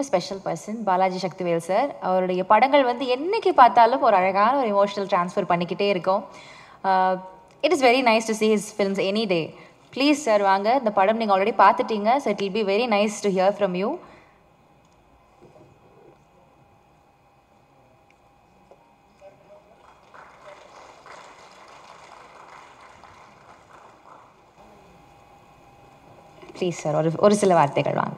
ரொம்ப special person Balaji Sakthivel sir அவருடைய படங்கள் வந்து என்னைக்கு பார்த்தாலும் ஒரு அழகான ஒரு எமோஷனல் ட்ரான்ஸ்ஃபர் பண்ணிக்கிட்டே இருக்கும் it is very nice to see his films any day please sir வாங்க இந்த படம் நீங்கள் ஆல்ரெடி பார்த்துட்டீங்க so it will be very nice to hear from you please sir ஒரு ஒரு சில வார்த்தைகள் வாங்க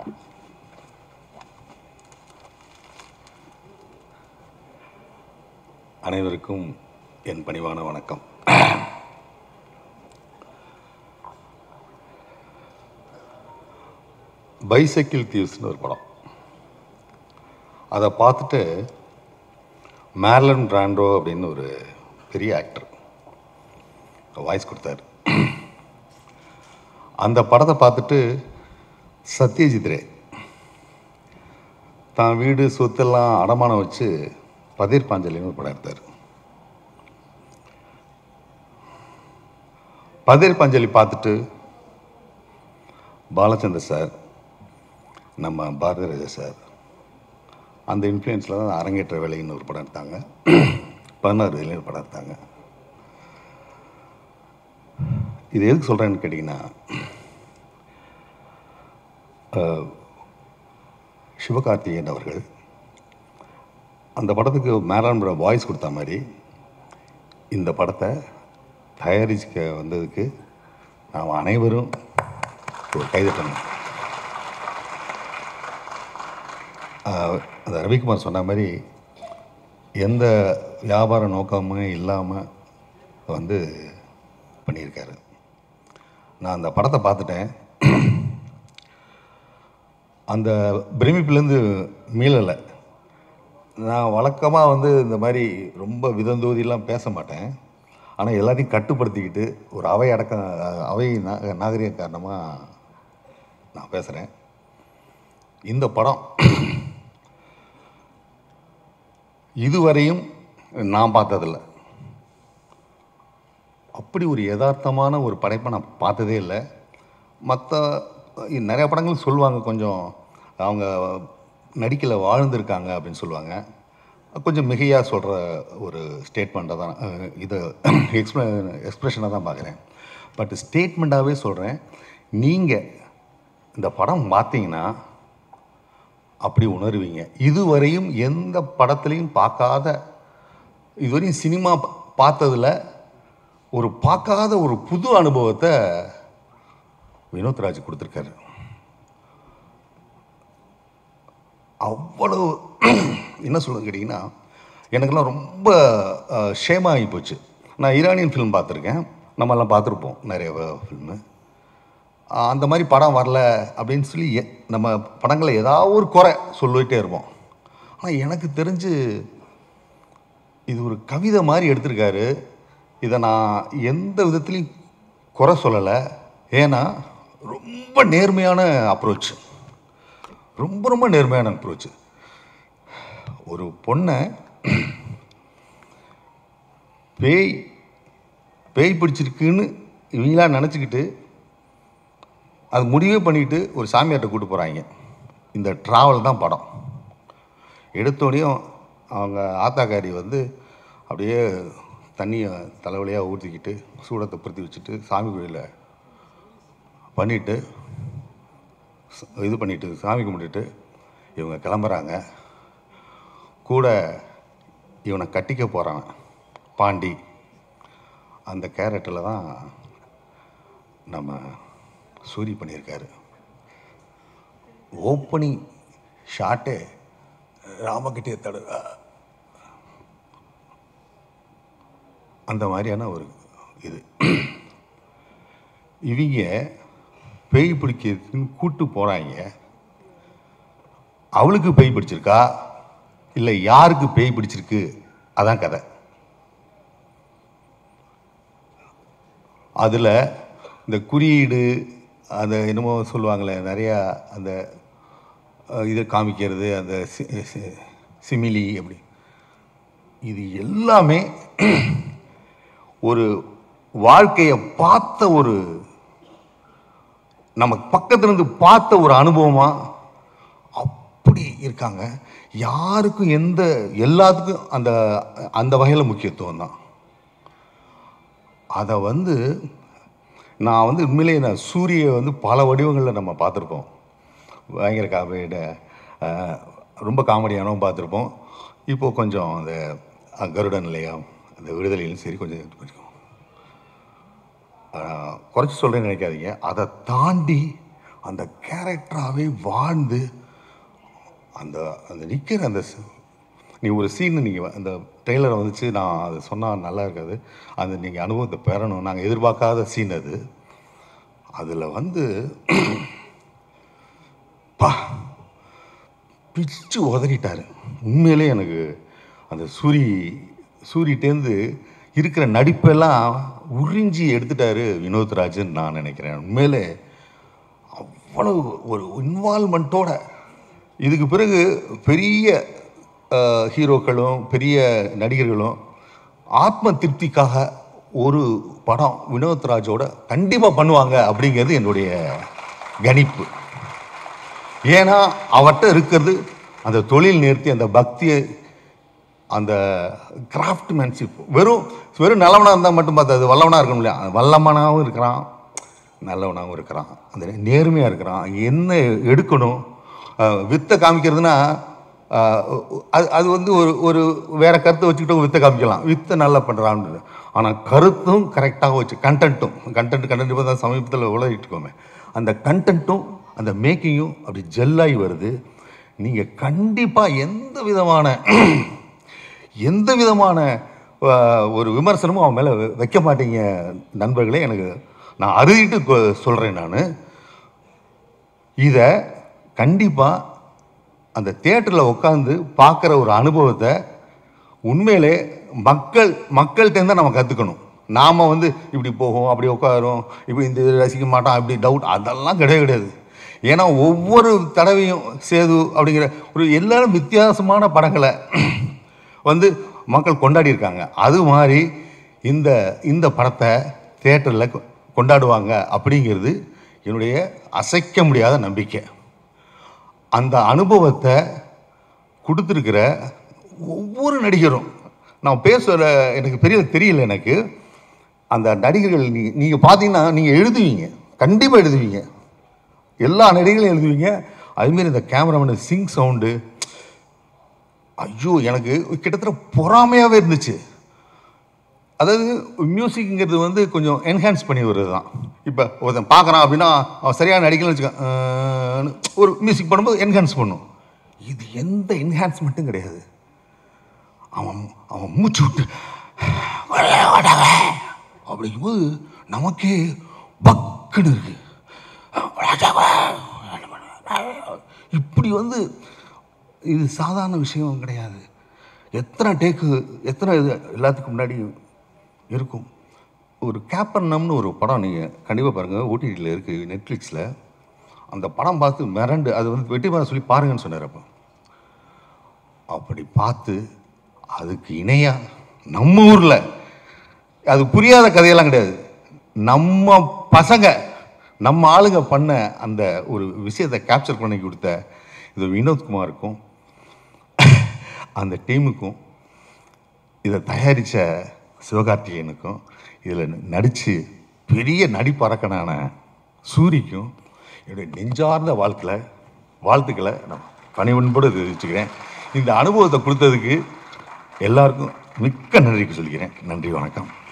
அனைவருக்கும் என் பணிவான வணக்கம் பைசைக்கிள் தீவ்ஸ்னு ஒரு படம் அதை பார்த்துட்டு மேர்லன் பிராண்டோ அப்படின்னு ஒரு பெரிய ஆக்டர் வாய்ஸ் கொடுத்தாரு அந்த படத்தை பார்த்துட்டு சத்யஜித் ரே தான் வீடு சொத்தெல்லாம் அடமானம் வச்சு பதீர் பாஞ்சலின்னு ஒரு படம் எடுத்தார் பதீர் பாஞ்சலி பார்த்துட்டு பாலச்சந்தர் சார் நம்ம பாரதி ராஜா சார் அந்த இன்ஃப்ளூயன்ஸில் தான் அரங்கேற்ற வேலைன்னு ஒரு படம் எடுத்தாங்க பதினாறு வேலைன்னு ஒரு படம் எடுத்தாங்க இது எதுக்கு சொல்கிறேன்னு கேட்டிங்கன்னா அஹ், சிவகார்த்திகேயன் அவர்கள் அந்த படத்துக்கு மேலாண்மை வாய்ஸ் கொடுத்த மாதிரி இந்த படத்தை தயாரிக்க வந்ததுக்கு நாம் அனைவரும் ஒரு கைதட்டணும் ஆஹ், அந்த ரவிக்குமார் சொன்ன மாதிரி எந்த வியாபார நோக்கமும் இல்லாமல் வந்து பண்ணியிருக்காரு நான் அந்த படத்தை பார்த்துட்டேன் அந்த பிரமிப்புலேருந்து மீளலை நான் வழக்கமாக வந்து இந்த மாதிரி ரொம்ப விதந்தோதிலாம் பேச மாட்டேன் ஆனால் எல்லாத்தையும் கட்டுப்படுத்திக்கிட்டு ஒரு அவை அடக்கம் அவை நா நாகரிக காரணமாக நான் பேசுகிறேன் இந்த படம் இதுவரையும் நான் பார்த்ததில்ல அப்படி ஒரு யதார்த்தமான ஒரு படைப்பை நான் பார்த்ததே இல்லை மற்ற நிறைய படங்கள் சொல்லுவாங்க கொஞ்சம் அவங்க நடிக்கல வாழ்ந்திருக்காங்க அப்படின்னு சொல்லுவாங்க கொஞ்சம் மிகையாக சொல்கிற ஒரு ஸ்டேட்மெண்ட்டாக தான் அஹ், இதை எக்ஸ்பிர எக்ஸ்ப்ரெஷனாக தான் பார்க்குறேன் பட் ஸ்டேட்மெண்ட்டாகவே சொல்கிறேன் நீங்கள் இந்த படம் பார்த்தீங்கன்னா அப்படி உணர்வீங்க இதுவரையும் எந்த படத்துலையும் பார்க்காத இதுவரையும் சினிமா பா- பார்த்ததுல ஒரு பார்க்காத ஒரு புது அனுபவத்தை வினோத்ராஜ் கொடுத்துருக்காரு அவ்வளவு என்ன சொல்லுங்க கேட்டிங்கன்னா எனக்கெல்லாம் ரொம்ப ஷேமாகி போச்சு நான் ஈரானியன் ஃபிலிம் பார்த்துருக்கேன் நம்மெல்லாம் பார்த்துருப்போம் நிறைய ஃபில்மு அந்த மாதிரி படம் வரல அப்படின்னு சொல்லி எ- நம்ம படங்களில் ஏதாவது ஒரு குறை சொல்லிகிட்டே இருப்போம் ஆனால் எனக்கு தெரிஞ்சு இது ஒரு கவிதை மாதிரி எடுத்திருக்காரு இதை நான் எந்த விதத்துலையும் குறை சொல்லலை ஏன்னா ரொம்ப நேர்மையான அப்ரோச் ரொம்ப ரொம்ப நேர்மையான அப்ரோச் ஒரு பொண்ணை பேய் பேய் பிடிச்சிருக்குன்னு இவங்களா நினச்சிக்கிட்டு அது முடிவே பண்ணிட்டு ஒரு சாமியார்ட்ட கூட்டு போகிறாங்க இந்த ட்ராவல் தான் படம் எடுத்தோடையும் அவங்க ஆத்தாக்காரி வந்து அப்படியே தண்ணியை தலைவலியாக ஊற்றிக்கிட்டு சூடத்தை பொருத்தி வச்சுட்டு சாமி கோயிலில் பண்ணிவிட்டு இது பண்ணிட்டு சாமி கும்பிட்டுட்டு இவங்க கிளம்புறாங்க கூட இவனை கட்டிக்க போகிறான் பாண்டி அந்த கேரக்டரில் தான் நம்ம சூரி பண்ணியிருக்காரு ஓப்பனிங் ஷாட்டே ராமகிட்டே தடு அந்த மாதிரியான ஒரு இது இவங்க பேய் பிடிக்கிறதுன்னு கூட்டு போகிறாங்க அவளுக்கு பேய் பிடிச்சிருக்கா இல்லை யாருக்கு பேய் பிடிச்சிருக்கு அதான் கதை அதில் இந்த குறியீடு அந்த என்னமோ சொல்லுவாங்களே நிறையா அந்த அஹ், இதை காமிக்கிறது அந்த சி- சி- சிமிலி அப்படி இது எல்லாமே ஒரு வாழ்க்கையை பார்த்த ஒரு நம்ம பக்கத்துல இருந்து பார்த்த ஒரு அனுபவமா அப்படி அப்படி இருக்காங்க யாருக்கும் எந்த எல்லாத்துக்கும் அந்த அந்த வகையில் முக்கியத்துவம் தான் அதை வந்து நான் வந்து உண்மையிலேயே நான் சூரிய வந்து பல வடிவங்களில் நம்ம பார்த்துருப்போம் பயங்கர காமெடியோட ரொம்ப காமெடியானவும் பார்த்துருப்போம் இப்போது கொஞ்சம் அந்த அஹ், கருட நிலையம் அந்த விடுதலையிலும் சரி கொஞ்சம் இது பண்ணிருக்கோம். ஆஹ், குறைச்சி சொல்கிறேன்னு நினைக்காதீங்க அதை தாண்டி அந்த கேரக்டராகவே வாழ்ந்து அந்த அந்த நிற்கிற அந்த ஸ்- நீ ஒரு சீன் நீங்கள் அந்த ட்ரெய்லரை வந்துச்சு நான் அது சொன்னால் நல்லா இருக்காது அந்த நீங்கள் அனுபவத்தை பெறணும் நாங்கள் எதிர்பார்க்காத சீன் அது அதில் வந்து பா பிச்சு உதறிட்டாரு உண்மையிலே எனக்கு அந்த சூரி சூரிட்டேருந்து இருக்கிற நடிப்பெல்லாம் உறிஞ்சி எடுத்துட்டாரு வினோத்ராஜன் நான் நினைக்கிறேன் உண்மையிலே அவ்வளவு ஒரு இன்வால்மெண்ட்டோட இதுக்கு பிறகு பெரிய அஹ், ஹீரோக்களும் பெரிய நடிகர்களும் ஆத்ம திருப்திக்காக ஒரு படம் வினோத்ராஜோட கண்டிப்பாக பண்ணுவாங்க அப்படிங்கிறது என்னுடைய கணிப்பு ஏன்னா அவர்கிட்ட இருக்கிறது அந்த தொழில் நேர்த்தி அந்த பக்தியை அந்த கிராஃப்ட்மேன்ஷிப் வெறும் வெறும் நல்லவனாக இருந்தால் மட்டும் பார்த்தாது வல்லவனாக இருக்கணும் இல்லையா வல்லவனாகவும் இருக்கிறான் நல்லவனாகவும் இருக்கிறான் அந்த நேர்மையாக இருக்கிறான் என்ன எடுக்கணும் அஹ், வித்தை காமிக்கிறதுனா அஹ், அது அது வந்து ஒரு ஒரு வேற கருத்தை வச்சுக்கிட்டு வித்தை காமிக்கலாம் வித்தை நல்லா பண்ணுறான்னு ஆனால் கருத்தும் கரெக்டாக வச்சு கண்டென்ட்டும் கண்டென்ட் கண்டென்ட் இப்போ தான் சமீபத்தில் உலகிட்டு இருக்கோமே அந்த கண்டென்ட்டும் அந்த மேக்கிங்கும் அப்படி ஜெல்லாகி வருது நீங்கள் கண்டிப்பாக எந்த விதமான எந்த விதமான அஹ், ஒரு விமர்சனமும் அவன் மேலே வைக்க மாட்டீங்க நண்பர்களே எனக்கு நான் அறுதிட்டு சொல்கிறேன் நான் இதை கண்டிப்பாக அந்த தேட்டரில் உட்காந்து பார்க்குற ஒரு அனுபவத்தை உண்மையிலே மக்கள் மக்கள்கிட்டேருந்து நம்ம கற்றுக்கணும் நாம் வந்து இப்படி போகும் அப்படி உட்காரும் இப்படி இந்த இது ரசிக்க மாட்டோம் அப்படி டவுட் அதெல்லாம் கிடையவே கிடையாது ஏன்னா ஒவ்வொரு தடவையும் சேது அப்படிங்கிற ஒரு எல்லாரும் வித்தியாசமான படங்களை வந்து மக்கள் கொண்டாடி இருக்காங்க அது மாதிரி இந்த இந்த படத்தை தேட்டரில் கொண்டாடுவாங்க அப்படிங்கிறது என்னுடைய அசைக்க முடியாத நம்பிக்கை அந்த அனுபவத்தை கொடுத்துருக்கிற ஒவ்வொரு நடிகரும் நான் பேசுகிற எனக்கு பெரிய தெரியல எனக்கு அந்த நடிகர்கள் நீ நீங்கள் பார்த்தீங்கன்னா நீங்கள் எழுதுவீங்க கண்டிப்பாக எழுதுவீங்க எல்லா நடிகர்களும் எழுதுவீங்க அதுமாரி இந்த கேமராமேன் சிங் சவுண்டு ஐயோ எனக்கு கிட்டத்தட்ட பொறாமையாகவே இருந்துச்சு அதாவது மியூசிக்ங்கிறது வந்து கொஞ்சம் என்ஹான்ஸ் பண்ணி வருது தான் இப்போ ஒருத்தன் பார்க்குறான் அப்படின்னா அவன் சரியான நடிக்கலன்னு வச்சுக்க ஆஹ்னு ஒரு மியூசிக் பண்ணும்போது என்ஹான்ஸ் பண்ணும் இது எந்த என்ஹான்ஸ்மெண்ட்டும் கிடையாது அவன் அவன் மூச்சு விட்டு அப்படிங்கும்போது நமக்கே பக்குன்னு இருக்கு இப்படி வந்து இது சாதாரண விஷயம் கிடையாது எத்தனை டேக்கு எத்தனை இது எல்லாத்துக்கும் முன்னாடி இருக்கும் ஒரு கேப்பர்னம்னு ஒரு படம் நீங்கள் கண்டிப்பாக பாருங்கள் ஓடிடியில் இருக்குது நெட்ஃப்ளிக்ஸில் அந்த படம் பார்த்து மிரண்டு அது வந்து வெற்றிமாறன் சொல்லி பாருங்கன்னு சொன்னார் அப்போ அப்படி பார்த்து அதுக்கு இணையாக நம்ம ஊரில் அது புரியாத கதையெல்லாம் கிடையாது நம்ம பசங்க நம்ம ஆளுங்க பண்ண அந்த ஒரு விஷயத்தை கேப்சர் பண்ணி கொடுத்த இது வினோத்குமாருக்கும் அந்த டீமுக்கும் இதை தயாரித்த சிவகார்த்திகேயனுக்கும் இதில் நடித்து பெரிய நடிப்பறக்கனான சூரிக்கும் என்னுடைய நெஞ்சார்ந்த வாழ்க்கையில் வாழ்த்துக்களை நான் பணிவன்போடு தெரிவிச்சுக்கிறேன் இந்த அனுபவத்தை கொடுத்ததுக்கு எல்லாருக்கும் மிக்க நன்றிக்கு சொல்லிக்கிறேன் நன்றி வணக்கம்